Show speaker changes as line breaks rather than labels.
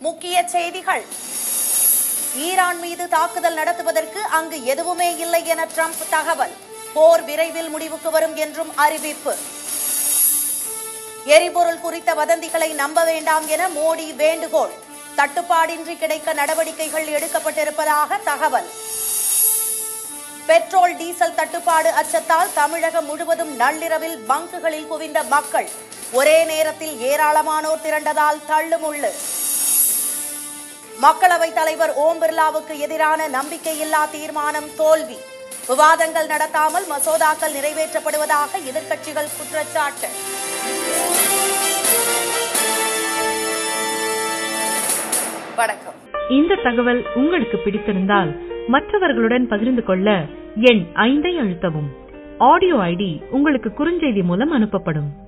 முக்கிய செய்திகள் ஈரான் மீது தாக்குதல் நடத்துவதற்கு அங்கு எதுவுமே இல்லை என ட்ரம்ப் தகவல் போர் விரைவில் முடிவுக்கு வரும் என்றும் அறிவிப்பு எரிபொருள் குறித்த வதந்திகளை நம்ப வேண்டாம் என மோடி வேண்டுகோள் தட்டுப்பாடின்றி கிடைக்க நடவடிக்கைகள் எடுக்கப்பட்டிருப்பதாக தகவல் பெட்ரோல் டீசல் தட்டுப்பாடு அச்சத்தால் தமிழகம் முழுவதும் நள்ளிரவில் பங்குகளில் குவிந்த மக்கள் ஒரே நேரத்தில் ஏராளமானோர் திரண்டதால் தள்ளுமுள்ளு மக்களவைத் தலைவர் ஓம் பிர்லாவுக்கு எதிரான நம்பிக்கையில்லா தீர்மானம் தோல்வி விவாதங்கள் நடத்தாமல் மசோதாக்கள் நிறைவேற்றப்படுவதாக எதிர்க்கட்சிகள் குற்றச்சாட்டு வணக்கம்
இந்த தகவல் உங்களுக்கு பிடித்திருந்தால் மற்றவர்களுடன் பகிர்ந்து கொள்ள எண் ஐந்தை அழுத்தவும் ஆடியோ ஐடி உங்களுக்கு குறுஞ்செய்தி மூலம் அனுப்பப்படும்